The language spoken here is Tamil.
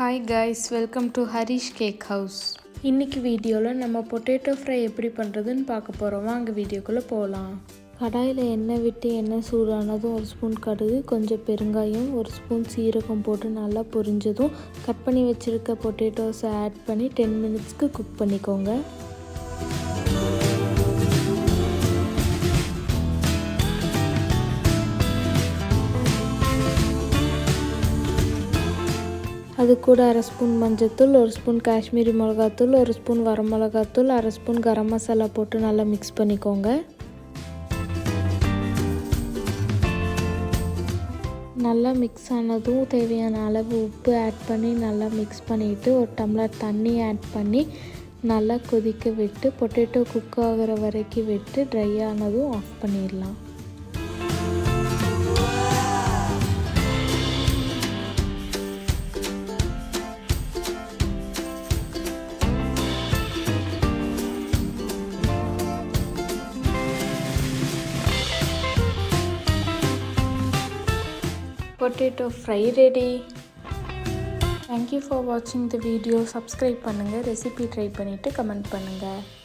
hi guys welcome to Harish cake house இன்னைக்கு வீடியோவில் நம்ம பொட்டேட்டோ ஃப்ரை எப்படி பண்ணுறதுன்னு பார்க்க போகிறோம் வாங்க வீடியோக்குள்ளே போகலாம் கடாயில் எண்ணெய் விட்டு எண்ணெய் சூடானதும் ஒரு ஸ்பூன் கடுகு கொஞ்சம் பெருங்காயம் ஒரு ஸ்பூன் சீரகம் போட்டு நல்லா பொரிஞ்சதும் கட் பண்ணி வச்சுருக்க பொட்டேட்டோஸை ஆட் பண்ணி டென் மினிட்ஸ்க்கு குக் பண்ணிக்கோங்க அது கூட அரை ஸ்பூன் மஞ்சத்தூள் ஒரு ஸ்பூன் காஷ்மீரி மிளகாத்தூள் ஒரு ஸ்பூன் வரமிளகாத்தூள் அரை ஸ்பூன் கரம் மசாலா போட்டு நல்லா மிக்ஸ் பண்ணிக்கோங்க நல்லா மிக்ஸ் ஆனதும் தேவையான அளவு உப்பு ஆட் பண்ணி நல்லா மிக்ஸ் பண்ணிவிட்டு ஒரு டம்ளர் தண்ணி ஆட் பண்ணி நல்லா கொதிக்க விட்டு பொட்டேட்டோ குக் ஆகிற வரைக்கும் விட்டு ட்ரை ஆனதும் ஆஃப் பண்ணிடலாம் potato fry ready thank you for வாட்சிங் த வீடியோ சப்ஸ்கிரைப் பண்ணுங்கள் ரெசிபி ட்ரை பண்ணிவிட்டு கமெண்ட் பண்ணுங்கள்